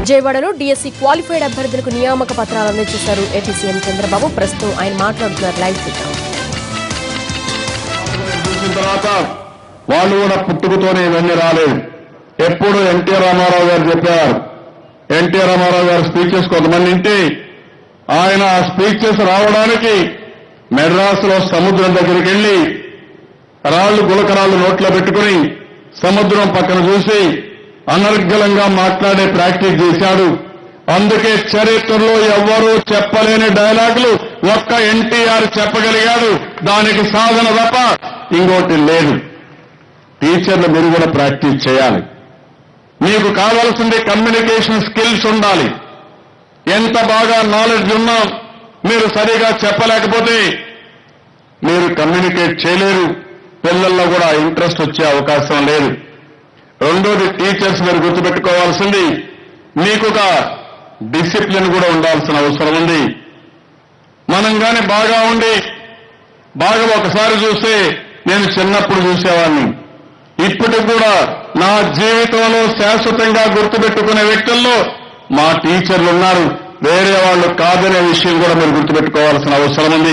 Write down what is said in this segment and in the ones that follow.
విజయవాడలో DSC qualified అభ్యర్థులకు నియామక పత్రాలు అందజేశారు ఏపీ సీఎం చంద్రబాబు ప్రస్తుతం ఆయన మాట్లాడుతున్నారు లైవ్ చూద్దాం చూసిన తర్వాత వాళ్ళు కూడా పుట్టుకతోనే ఇవన్నీ రాలేదు ఎప్పుడు ఎన్టీ రామారావు గారు చెప్పారు ఎన్టీ రామారావు గారు స్పీచెస్ కొంతమంది ఇంటి ఆయన ఆ స్పీచెస్ రావడానికి మెడ్రాసులో సముద్రం దగ్గరికి వెళ్లి రాళ్లు గులకరాళ్ళు నోట్లో పెట్టుకుని సముద్రం పక్కన చూసి అనర్గళంగా మాట్లాడే ప్రాక్టీస్ చేశాడు అందుకే చరిత్రలో ఎవ్వరూ చెప్పలేని డైలాగులు ఒక్క ఎన్టీఆర్ చెప్పగలిగాడు దానికి సాధన తప్ప ఇంకోటి లేదు టీచర్లు మీరు కూడా ప్రాక్టీస్ చేయాలి మీకు కావాల్సింది కమ్యూనికేషన్ స్కిల్స్ ఉండాలి ఎంత బాగా నాలెడ్జ్ ఉన్నా మీరు సరిగా చెప్పలేకపోతే మీరు కమ్యూనికేట్ చేయలేరు పిల్లల్లో కూడా ఇంట్రెస్ట్ వచ్చే అవకాశం లేదు రెండోది టీచర్స్ మీరు గుర్తుపెట్టుకోవాల్సింది మీకు ఒక డిసిప్లిన్ కూడా ఉండాల్సిన అవసరం ఉంది మనం గాని బాగా ఉండి బాగా ఒకసారి చూస్తే నేను చిన్నప్పుడు చూసేవాడిని ఇప్పటికి కూడా నా జీవితంలో శాశ్వతంగా గుర్తుపెట్టుకునే వ్యక్తుల్లో మా టీచర్లు ఉన్నారు వేరే వాళ్ళు కాదనే విషయం కూడా మీరు గుర్తుపెట్టుకోవాల్సిన అవసరం ఉంది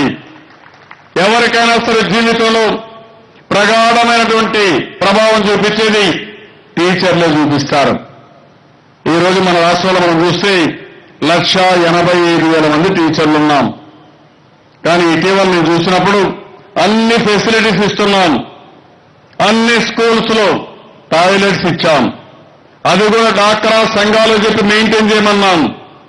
ఎవరికైనా సరే జీవితంలో ప్రగాఢమైనటువంటి ప్రభావం చూపించేది టీచర్లే చూపిస్తారు ఈ రోజు మన రాష్ట్రంలో మనం చూస్తే లక్ష ఎనభై ఐదు వేల మంది టీచర్లు ఉన్నాం కానీ ఇటీవల నేను చూసినప్పుడు అన్ని ఫెసిలిటీస్ ఇస్తున్నాం అన్ని స్కూల్స్ లో టాయిలెట్స్ ఇచ్చాం అది కూడా డాక్టరా సంఘాలు చెప్పి మెయింటైన్ చేయమన్నాం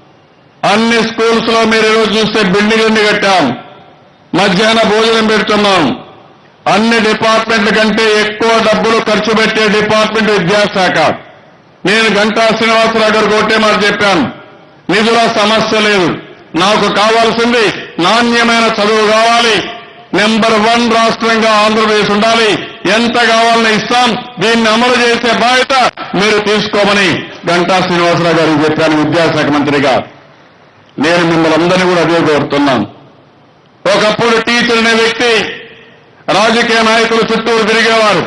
అన్ని స్కూల్స్ లో మీరు ఈరోజు చూస్తే బిల్డింగ్లన్నీ కట్టాం మధ్యాహ్న భోజనం పెడుతున్నాం అన్ని డిపార్ట్మెంట్ల కంటే ఎక్కువ డబ్బులు ఖర్చు పెట్టే డిపార్ట్మెంట్ విద్యాశాఖ నేను గంటా శ్రీనివాసరావు గారికి ఒకటే మాట చెప్పాను నిధుల సమస్య లేదు నాకు కావాల్సింది నాణ్యమైన చదువు కావాలి నెంబర్ వన్ రాష్ట్రంగా ఆంధ్రప్రదేశ్ ఉండాలి ఎంత కావాలని ఇస్తాం దీన్ని అమలు చేసే బాధ్యత మీరు తీసుకోమని గంటా శ్రీనివాసరావు గారికి చెప్పాను విద్యాశాఖ మంత్రిగా నేను మిమ్మల్ని అందరినీ కూడా అదే కోరుతున్నాను ఒకప్పుడు టీచర్ అనే వ్యక్తి రాజకీయ నాయకులు చుట్టూరు తిరిగేవారు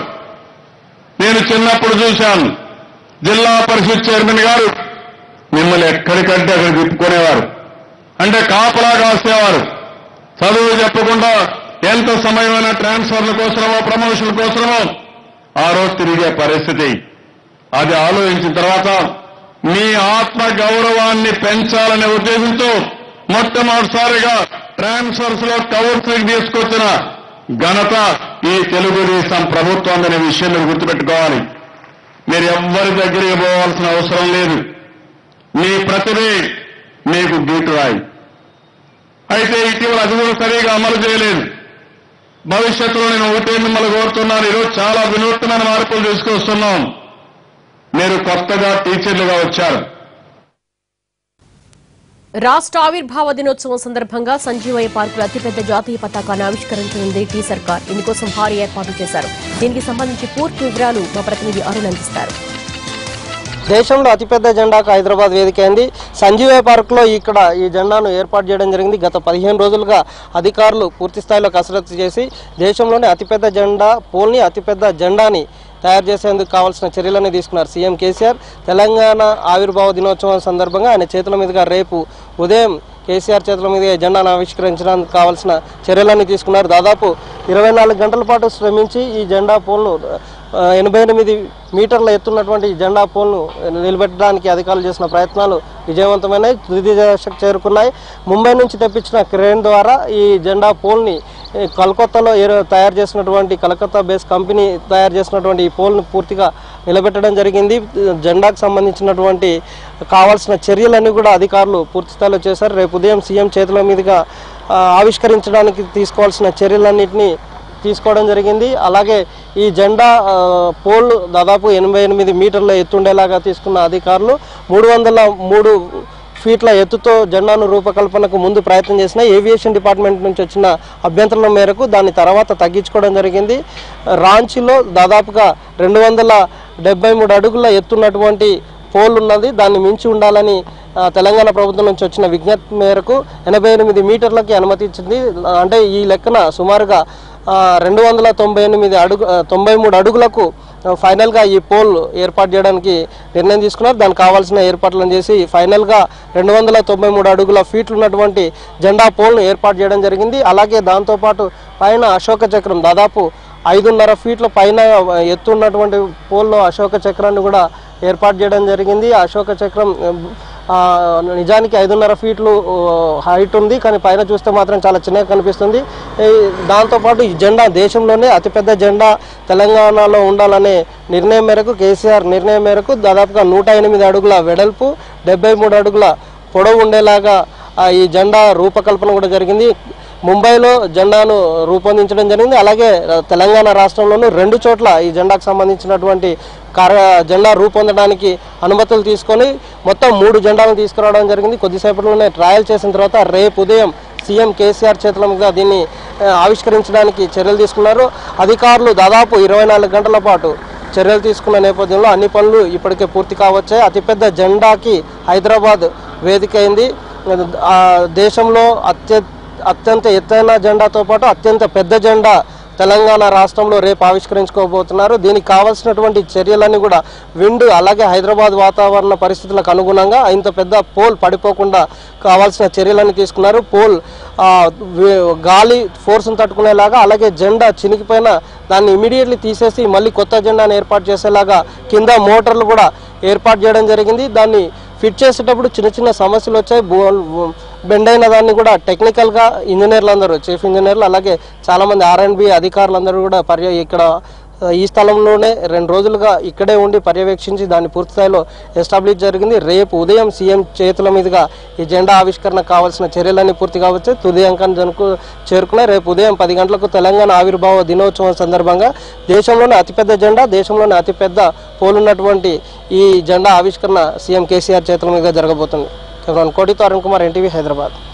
నేను చిన్నప్పుడు చూశాను జిల్లా పరిషత్ చైర్మన్ గారు మిమ్మల్ని ఎక్కడికంటే అక్కడ తిప్పుకునేవారు అంటే కాపలా కాసేవారు చదువు చెప్పకుండా ఎంత సమయమైనా ట్రాన్స్ఫర్ల కోసమో ప్రమోషన్ల కోసమో ఆ రోజు తిరిగే పరిస్థితి అది ఆలోచించిన తర్వాత మీ ఆత్మ గౌరవాన్ని పెంచాలనే ఉద్దేశంతో మొట్టమొదటిసారిగా ట్రాన్స్ఫర్స్ లో కౌన్సిలింగ్ తీసుకొచ్చిన ఘనత ఈ తెలుగుదేశం ప్రభుత్వం అనే విషయం మీరు గుర్తుపెట్టుకోవాలి మీరు ఎవ్వరి దగ్గరికి పోవాల్సిన అవసరం లేదు మీ ప్రతిభే మీకు గీటురాయి అయితే ఇటీవల అది కూడా సరిగా అమలు చేయలేదు భవిష్యత్తులో నేను ఒకటే మిమ్మల్ని కోరుతున్నాను ఈరోజు చాలా వినూత్నమైన మార్పులు తీసుకొస్తున్నాం మీరు కొత్తగా టీచర్లుగా వచ్చారు రాష్ట్ర ఆవిర్భావ దినోత్సవం సందర్భంగా సంజీవయ్య పార్కులో అతిపెద్ద జాతీయ పతాకాన్ని ఆవిష్కరించనుంది టీ సర్కార్ ఇందుకోసం భారీ ఏర్పాట్లు చేశారు దీనికి సంబంధించి పూర్తి వివరాలు మా ప్రతినిధి అరుణ్ అందిస్తారు దేశంలో అతిపెద్ద జెండాకు హైదరాబాద్ వేదిక అయింది సంజీవయ్య పార్క్లో ఇక్కడ ఈ జెండాను ఏర్పాటు చేయడం జరిగింది గత పదిహేను రోజులుగా అధికారులు పూర్తి స్థాయిలో కసరత్తు చేసి దేశంలోనే అతిపెద్ద జెండా పోల్ని అతిపెద్ద జెండాని తయారు చేసేందుకు కావాల్సిన చర్యలను తీసుకున్నారు సీఎం కేసీఆర్ తెలంగాణ ఆవిర్భావ దినోత్సవం సందర్భంగా ఆయన చేతుల మీదుగా రేపు ఉదయం కేసీఆర్ చేతుల మీద ఈ జెండాను ఆవిష్కరించడానికి కావాల్సిన చర్యలన్నీ తీసుకున్నారు దాదాపు ఇరవై నాలుగు గంటల పాటు శ్రమించి ఈ జెండా పోల్ను ఆ, ఎనభై ఎనిమిది మీటర్ల ఎత్తున్నటువంటి ఈ జెండా పోల్ను నిలబెట్టడానికి అధికారులు చేసిన ప్రయత్నాలు విజయవంతమైనాయి తుది దశకు చేరుకున్నాయి ముంబై నుంచి తెప్పించిన క్రేన్ ద్వారా ఈ జెండా పోల్ని ఏ, కలకత్తాలో ఏరో- తయారు చేసినటువంటి కలకత్తా బేస్ కంపెనీ తయారు చేసినటువంటి ఈ పోల్ను పూర్తిగా నిలబెట్టడం జరిగింది జెండాకు సంబంధించినటువంటి కావాల్సిన చర్యలన్నీ కూడా అధికారులు పూర్తి స్థాయిలో చేశారు రేపు ఉదయం సీఎం చేతుల మీదుగా ఆ, ఆవిష్కరించడానికి తీసుకోవాల్సిన చర్యలన్నింటినీ తీసుకోవడం జరిగింది అలాగే ఈ జెండా ఆ, పోల్ దాదాపు ఎనభై ఎనిమిది మీటర్ల ఎత్తుండేలాగా తీసుకున్న అధికారులు మూడు వందల మూడు ఫీట్ల ఎత్తుతో జెండాను రూపకల్పనకు ముందు ప్రయత్నం చేసిన ఏవియేషన్ డిపార్ట్మెంట్ నుంచి వచ్చిన అభ్యంతరాల మేరకు దాన్ని తర్వాత తగ్గించుకోవడం జరిగింది రాంచీలో దాదాపుగా రెండు వందల డెబ్బై మూడు అడుగుల ఎత్తున్నటువంటి పోల్ ఉన్నది దాన్ని మించి ఉండాలని ఆ, తెలంగాణ ప్రభుత్వం నుంచి వచ్చిన విజ్ఞప్తి మేరకు ఎనభై ఎనిమిది మీటర్లకి అనుమతి ఇచ్చింది అంటే ఈ లెక్కన సుమారుగా రెండు వందల తొంభై ఎనిమిది అడుగు ఆ, తొంభై మూడు అడుగులకు ఆ, ఫైనల్గా ఈ పోల్ ఏర్పాటు చేయడానికి నిర్ణయం తీసుకున్నారు దానికి కావాల్సిన ఏర్పాట్లను చేసి ఫైనల్గా రెండు వందల తొంభై మూడు అడుగుల ఫీట్లు ఉన్నటువంటి జెండా పోల్ను ఏర్పాటు చేయడం జరిగింది అలాగే దాంతోపాటు పైన అశోక చక్రం దాదాపు ఐదున్నర ఫీట్ల పైన ఎత్తు ఉన్నటువంటి పోల్లో అశోక చక్రాన్ని కూడా ఏర్పాటు చేయడం జరిగింది ఆ అశోక చక్రం ఆ, నిజానికి ఐదున్నర ఫీట్లు హైట్ ఉంది కానీ పైన చూస్తే మాత్రం చాలా చిన్నగా కనిపిస్తుంది ఈ దాంతోపాటు ఈ జెండా దేశంలోనే అతిపెద్ద జెండా తెలంగాణలో ఉండాలనే నిర్ణయం మేరకు కేసీఆర్ నిర్ణయం మేరకు దాదాపుగా నూట ఎనిమిది అడుగుల వెడల్పు డెబ్బై మూడు అడుగుల పొడవు ఉండేలాగా ఆ, ఈ జెండా రూపకల్పన కూడా జరిగింది ముంబైలో జెండాను రూపొందించడం జరిగింది అలాగే ఆ, తెలంగాణ రాష్ట్రంలోనూ రెండు చోట్ల ఈ జెండాకు సంబంధించినటువంటి కార్య జెండా రూపొందడానికి అనుమతులు తీసుకొని మొత్తం మూడు జెండాలను తీసుకురావడం జరిగింది కొద్దిసేపట్లోనే ట్రయల్ చేసిన తర్వాత రేపు ఉదయం సీఎం కేసీఆర్ చేతుల మీద దీన్ని ఆ, ఆవిష్కరించడానికి చర్యలు తీసుకున్నారు అధికారులు దాదాపు ఇరవై నాలుగు గంటల పాటు చర్యలు తీసుకున్న నేపథ్యంలో అన్ని పనులు ఇప్పటికే పూర్తి కావచ్చాయి అతిపెద్ద జెండాకి హైదరాబాద్ వేదిక అయింది ఆ, దేశంలో అత్య అత్యంత ఎత్తైన జెండాతో పాటు అత్యంత పెద్ద జెండా తెలంగాణ రాష్ట్రంలో రేపు ఆవిష్కరించుకోబోతున్నారు దీనికి కావాల్సినటువంటి చర్యలన్నీ కూడా విండ్ అలాగే హైదరాబాద్ వాతావరణ పరిస్థితులకు అనుగుణంగా ఇంత పెద్ద పోల్ పడిపోకుండా కావాల్సిన చర్యలన్నీ తీసుకున్నారు పోల్ ఆ, వే- గాలి ఫోర్స్ను తట్టుకునేలాగా అలాగే జెండా చినిగిపోయిన దాన్ని ఇమీడియట్లీ తీసేసి మళ్ళీ కొత్త జెండాను ఏర్పాటు చేసేలాగా కింద మోటార్లు కూడా ఏర్పాటు చేయడం జరిగింది దాన్ని ఫిట్ చేసేటప్పుడు చిన్న చిన్న సమస్యలు వచ్చాయి బో- బెండ్ అయిన దాన్ని కూడా టెక్నికల్గా ఇంజనీర్లు అందరూ చీఫ్ ఇంజనీర్లు అలాగే చాలామంది ఆర్ అండ్ బి అధికారులందరూ కూడా పర్య ఇక్కడ ఆ, ఈ స్థలంలోనే రెండు రోజులుగా ఇక్కడే ఉండి పర్యవేక్షించి దాన్ని పూర్తి స్థాయిలో ఎస్టాబ్లిష్ జరిగింది రేపు ఉదయం సీఎం చేతుల మీదుగా ఈ జెండా ఆవిష్కరణ కావాల్సిన చర్యలన్నీ పూర్తి కావచ్చు తుది అంకాన్ని జనుకు చేరుకున్నాయి రేపు ఉదయం పది గంటలకు తెలంగాణ ఆవిర్భావ దినోత్సవం సందర్భంగా దేశంలోనే అతిపెద్ద జెండా దేశంలోనే అతిపెద్ద పోలున్నటువంటి ఈ జెండా ఆవిష్కరణ సీఎం కేసీఆర్ చేతుల మీదుగా జరగబోతుంది కెమెరాన్ కోటితో అరుణ్ కుమార్ ఎన్టీవీ హైదరాబాద్